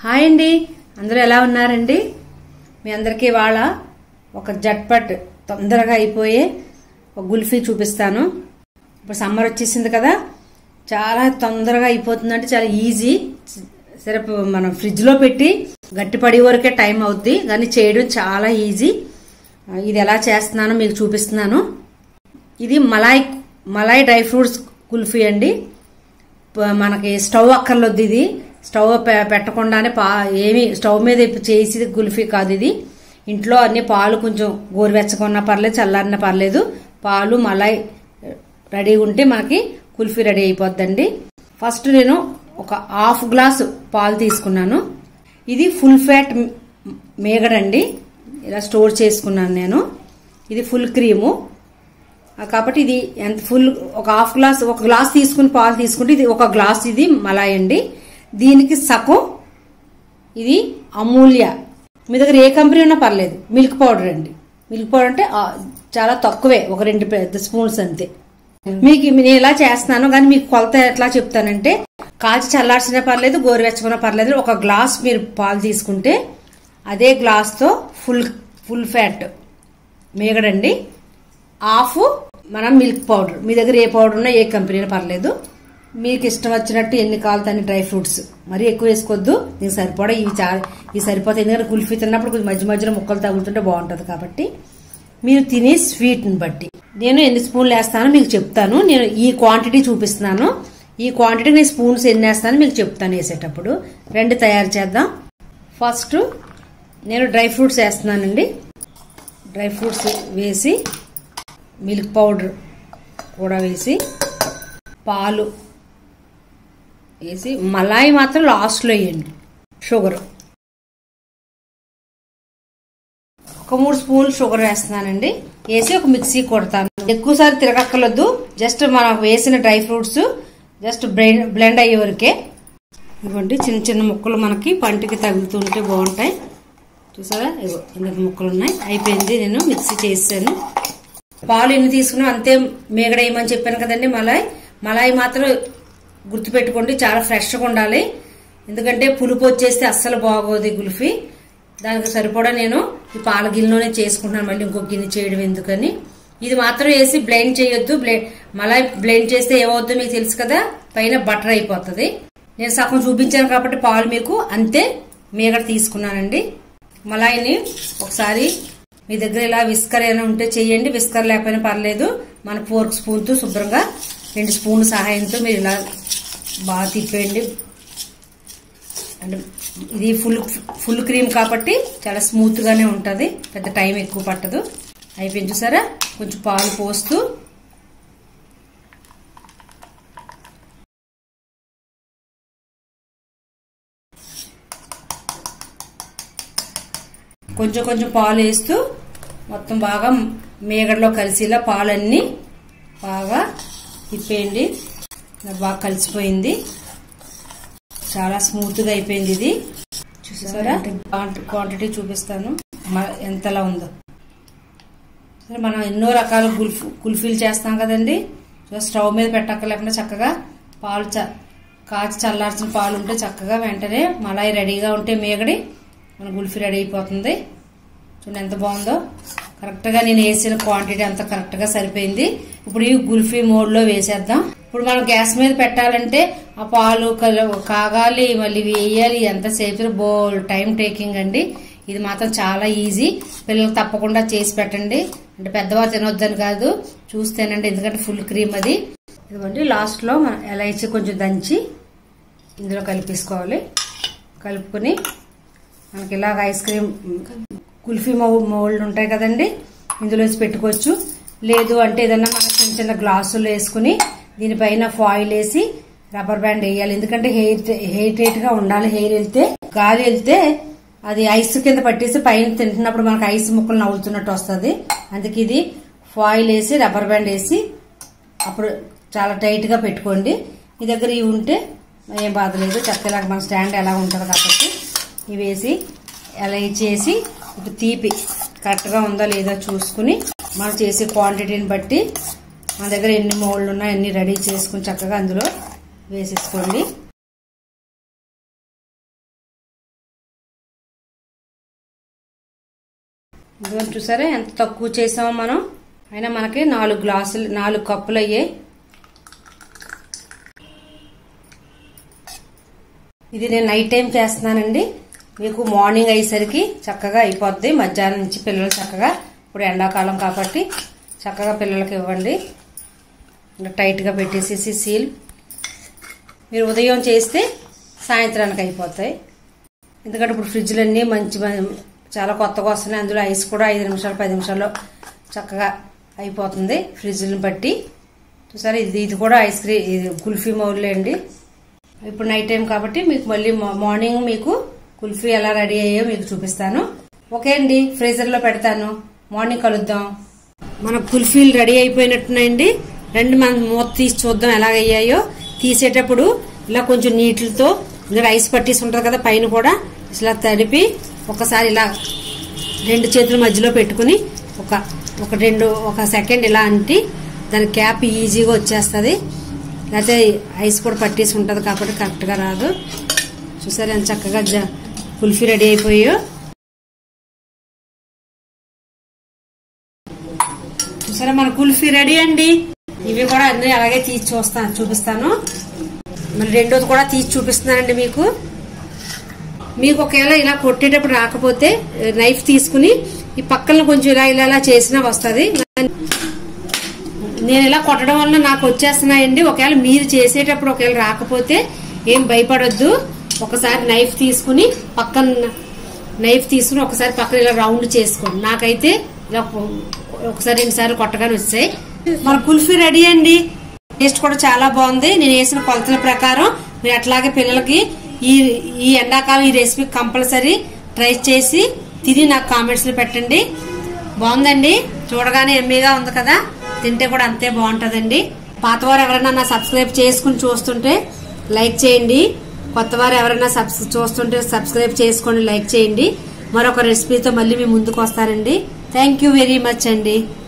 hi అండి అందరూ ఎలా ఉన్నారండి మీ అందరికీ వాళ్ళ ఒక జట్పట్ తొందరగా అయిపోయే ఒక గుల్ఫీ చూపిస్తాను ఇప్పుడు సమ్మర్ వచ్చేసింది కదా చాలా తొందరగా అయిపోతుందంటే చాలా ఈజీ సరే ఇప్పుడు మనం ఫ్రిడ్జ్లో పెట్టి గట్టిపడి వరకే టైం అవుద్ది కానీ చేయడం చాలా ఈజీ ఇది ఎలా చేస్తున్నానో మీకు చూపిస్తున్నాను ఇది మలాయ్ మలాయ్ డ్రై ఫ్రూట్స్ కుల్ఫీ అండి ప- మనకి స్టవ్ అక్కర్లొద్దు ఇది స్టవ్ పె- పెట్టకుండానే పా ఏమి స్టవ్ మీద ఇప్పుడు చేసి గుల్ఫీ కాదు ఇది ఇంట్లో అన్ని పాలు కొంచెం గోరువెచ్చగా ఉన్నా పర్లేదు చల్లారినా పర్లేదు పాలు మలాయ్ రెడీగా ఉంటే మనకి కుల్ఫీ రెడీ అయిపోద్దండి ఫస్ట్ నేను ఒక హాఫ్ గ్లాస్ పాలు తీసుకున్నాను ఇది ఫుల్ ఫ్యాట్ మేగడండి ఇలా స్టోర్ చేసుకున్నాను నేను ఇది ఫుల్ క్రీము ఆ, కాబట్టి ఇది ఎంత ఫుల్ ఒక హాఫ్ గ్లాస్ ఒక గ్లాస్ తీసుకుని పాలు తీసుకుంటే ఇది ఒక గ్లాస్ ఇది మలాయ్ అండి దీనికి సగం ఇది అమూల్య మీ దగ్గర ఏ కంపెనీ ఉన్నా పర్లేదు మిల్క్ పౌడర్ అండి మిల్క్ పౌడర్ అంటే ఆ, చాలా తక్కువే ఒక రెండు పెద్ద స్పూన్స్ అంతే మీకు నేను ఎలా చేస్తున్నాను కానీ మీకు కొలత ఎట్లా చెప్తానంటే కాచి చల్లార్చినా పర్లేదు గోరువెచ్చకున్నా పర్లేదు ఒక గ్లాస్ మీరు పాలు తీసుకుంటే అదే గ్లాస్తో ఫుల్ ఫుల్ ఫ్యాట్ మేగడండి హాఫ్ మనం మిల్క్ పౌడర్ మీ దగ్గర ఏ పౌడర్ ఉన్నా ఏ కంపెనీ పర్లేదు మీకు ఇష్టం వచ్చినట్టు ఎన్ని కావాలి అన్ని డ్రై ఫ్రూట్స్ మరీ ఎక్కువ వేసుకోవద్దు దీనికి సరిపడా ఇవి చాలా ఇవి సరిపోతాయి ఎందుకంటే కుల్ఫీ తిన్నప్పుడు కొంచెం మధ్య మధ్యలో ముక్కలు తగులుతుంటే బాగుంటుంది కాబట్టి మీరు తినే స్వీట్ని బట్టి నేను ఎన్ని స్పూన్లు వేస్తానో మీకు చెప్తాను నేను ఈ క్వాంటిటీ చూపిస్తున్నాను ఈ క్వాంటిటీ నేను స్పూన్స్ ఎన్ని వేస్తానో మీకు చెప్తాను వేసేటప్పుడు రెండు తయారు చేద్దాం ఫస్ట్ నేను డ్రై ఫ్రూట్స్ వేస్తున్నానండి డ్రై ఫ్రూట్స్ వేసి మిల్క్ పౌడర్ కూడా వేసి పాలు వేసి మలాయి మాత్రం లాస్ట్లో వేయండి షుగర్ ఒక మూడు స్పూన్లు షుగర్ వేస్తున్నానండి వేసి ఒక మిక్సీ కొడతాను ఎక్కువసారి తిరగక్కర్లేదు జస్ట్ మనం వేసిన dry fruits just blend blend అయ్యే వరకే ఇవ్వండి చిన్న చిన్న ముక్కలు మనకి పంటికి తగులుతుంటే బాగుంటాయి చూసారా ఇగో ఇంత ముక్కలు ఉన్నాయి అయిపోయింది నేను మిక్సీ చేసాను పాలు ఎన్ని తీసుకున్నా అంతే మేగడేయమని చెప్పాను కదండి మలాయ్ మలాయ్ మాత్రం గుర్తుపెట్టుకోండి చాలా ఫ్రెష్గా ఉండాలి ఎందుకంటే పులుపు వచ్చేస్తే అస్సలు బాగోదు ఈ గుల్ఫీ దానికి సరిపడా నేను ఈ పాల గిన్నెలోనే చేసుకుంటున్నాను మళ్ళీ ఇంకో గిన్నె చేయడం ఎందుకని ఇది మాత్రం వేసి బ్లెండ్ చేయొద్దు బ్లెండ్ మలాయ్ బ్లెండ్ చేస్తే ఏమవుద్దో మీకు తెలుసు కదా పైన బటర్ అయిపోతుంది నేను సగం చూపించాను కాబట్టి పాలు మీకు అంతే మీగడ తీసుకున్నానండి మలాయిని ఒకసారి మీ దగ్గర ఇలా విస్కర్ ఏమైనా ఉంటే చేయండి విస్కర్ లేకపోయినా పర్లేదు మన ఫోర్క్ స్పూన్తో శుభ్రంగా రెండు స్పూన్ సహాయంతో మీరు ఇలా బాగా తిప్పేయండి అండ్ ఇది ఫుల్ ఫుల్ క్రీమ్ కాబట్టి చాలా స్మూత్ గానే ఉంటది పెద్ద టైం ఎక్కువ పట్టదు అయిపోయింది చూసారా కొంచెం పాలు పోస్తూ కొంచెం కొంచెం పాలు వేస్తూ మొత్తం బాగా మేగడలో కలిసేలా పాలన్నీ బాగా తిప్పేయండి ఇలా బాగా కలిసిపోయింది చాలా స్మూత్ గా అయిపోయింది ఇది చూసారా క్వాంటిటీ చూపిస్తాను మ- ఎంతలా ఉందో సరే మనం ఎన్నో రకాల గుల్ఫ్ కుల్ఫీలు చేస్తాం కదండి సో స్టవ్ మీద పెట్టక్కర్లేకుండా చక్కగా పాలు చ కాచి చల్లార్చిన పాలు ఉంటే చక్కగా వెంటనే మలాయి రెడీగా ఉంటే మేగడి మన గుల్ఫీ రెడీ అయిపోతుంది చూడండి ఎంత బాగుందో కరెక్ట్గా నేను వేసిన క్వాంటిటీ అంత కరెక్ట్గా సరిపోయింది ఇప్పుడు ఈ గుల్ఫీ మోడ్లో వేసేద్దాం ఇప్పుడు మనం గ్యాస్ మీద పెట్టాలంటే ఆ పాలు కల- కాగాలి మళ్ళీ వేయాలి ఎంతసేపు బోల్ టైం టేకింగ్ అండి ఇది మాత్రం చాలా ఈజీ పిల్లలకు తప్పకుండా చేసి పెట్టండి అంటే పెద్దవారు తినొద్దని కాదు చూస్తేనండి ఎందుకంటే ఫుల్ క్రీమ్ అది ఇదిగోండి లాస్ట్లో మనం ఎలైచి కొంచెం దంచి ఇందులో కలిపేసుకోవాలి కలుపుకొని మనకి ఇలాగ ఐస్ క్రీమ్ కుల్ఫీ మౌ మౌల్డ్ ఉంటాయి కదండి ఇందులో వేసి పెట్టుకోవచ్చు లేదు అంటే ఏదన్నా మన చిన్న చిన్న గ్లాసుల్లో వేసుకుని దీనిపైన ఫాయిల్ వేసి రబ్బర్ బ్యాండ్ వేయాలి ఎందుకంటే హెయిర్ హెయిర్ టైట్ గా ఉండాలి హెయిర్ వెళ్తే గాలి వెళ్తే అది ఐస్ కింద పట్టేసి పైన తింటున్నప్పుడు మనకు ఐస్ ముక్కలు నవ్వుతున్నట్టు వస్తుంది అందుకే ఇది ఫాయిల్ వేసి రబ్బర్ బ్యాండ్ వేసి అప్పుడు చాలా టైట్ గా పెట్టుకోండి మీ దగ్గర ఇవి ఉంటే ఏం బాధ లేదు చక్కలాగా మన స్టాండ్ ఎలా ఉంటుంది కాబట్టి ఇవి వేసి ఎలా చేసి ఇప్పుడు తీపి కరెక్ట్గా ఉందో లేదో చూసుకుని మనం చేసే క్వాంటిటీని బట్టి మన దగ్గర ఎన్ని మోళ్ళు ఉన్నాయో అన్ని రెడీ చేసుకుని చక్కగా అందులో వేసేసుకోండి ఇదిగో చూసారా ఎంత తక్కువ చేసామో మనం అయినా మనకి నాలుగు గ్లాసులు నాలుగు కప్పులు అయ్యాయి ఇది నేను నైట్ టైం చేస్తున్నానండి మీకు మార్నింగ్ అయ్యేసరికి చక్కగా అయిపోద్ది మధ్యాహ్నం నుంచి పిల్లలు చక్కగా ఇప్పుడు ఎండాకాలం కాబట్టి చక్కగా పిల్లలకి ఇవ్వండి ఇలా టైట్గా పెట్టేసేసి సీల్ మీరు ఉదయం చేస్తే సాయంత్రానికి అయిపోతాయి ఎందుకంటే ఇప్పుడు ఫ్రిడ్జ్లు అన్నీ మంచి మ- చాలా కొత్తగా వస్తున్నాయి అందులో ఐస్ కూడా ఐదు నిమిషాలు పది నిమిషాల్లో చక్కగా అయిపోతుంది ఫ్రిడ్జ్ని బట్టి చూసారా ఇది ఇది కూడా ఐస్ క్రీమ్ ఇది కుల్ఫీ మౌల్డ్ అండి ఇప్పుడు నైట్ టైం కాబట్టి మీకు మళ్ళీ మా- మార్నింగ్ మీకు కుల్ఫీ ఎలా రెడీ అయ్యో మీకు చూపిస్తాను ఓకే అండి ఫ్రీజర్లో పెడతాను మార్నింగ్ కలుద్దాం మన కుల్ఫీలు రెడీ అయిపోయినట్టున్నాయండి రెండు మన మూత తీసి చూద్దాం ఎలా అయ్యాయో తీసేటప్పుడు ఇలా కొంచెం నీటితో ఇలా రైస్ పట్టేసి ఉంటుంది కదా పైన కూడా ఇలా తడిపి ఒకసారి ఇలా రెండు చేతుల మధ్యలో పెట్టుకుని ఒక ఒక రెండు ఒక సెకండ్ ఇలా అంటి దాని క్యాప్ ఈజీగా వచ్చేస్తుంది లేకపోతే ఐస్ కూడా పట్టేసి ఉంటుంది కాబట్టి కరెక్ట్గా రాదు చూసారు ఎంత చక్కగా జ- కుల్ఫీ రెడీ అయిపోయాయో చూసారా మన కుల్ఫీ రెడీ అండి ఇవి కూడా అన్ని అలాగే తీసి చూస్తాను చూపిస్తాను మరి రెండోది కూడా తీసి చూపిస్తున్నానండి మీకు మీకు ఒకవేళ ఇలా కొట్టేటప్పుడు రాకపోతే నైఫ్ తీసుకుని ఈ పక్కన కొంచెం ఇలా ఇలా ఇలా చేసినా వస్తుంది నేను ఇలా కొట్టడం వల్ల నాకు వచ్చేస్తున్నాయండి ఒకవేళ మీరు చేసేటప్పుడు ఒకవేళ రాకపోతే ఏం భయపడొద్దు ఒకసారి నైఫ్ తీసుకుని పక్కన నైఫ్ తీసుకుని ఒకసారి పక్కన ఇలా రౌండ్ చేసుకోండి నాకైతే ఇలా ఒకసారి రెండుసార్లు కొట్టగానే వచ్చాయి మన కుల్ఫీ రెడీ అండి టేస్ట్ కూడా చాలా బాగుంది నేను వేసిన కొలతల ప్రకారం మీరు అట్లాగే పిల్లలకి ఈ ఈ ఎండాకాలం ఈ రెసిపీ కంపల్సరీ ట్రై చేసి తిని నాకు కామెంట్స్ లో పెట్టండి బాగుందండి చూడగానే ఎమ్మీగా ఉంది కదా తింటే కూడా అంతే బాగుంటదండి పాతవారు ఎవరైనా నా సబ్స్క్రైబ్ చేసుకుని చూస్తుంటే లైక్ చేయండి కొత్తవారు ఎవరైనా సబ్స్ చూస్తుంటే సబ్స్క్రైబ్ చేసుకోండి లైక్ చేయండి మరొక రెసిపీతో మళ్ళీ మీ ముందుకు వస్తానండి థ్యాంక్ యూ వెరీ మచ్ అండి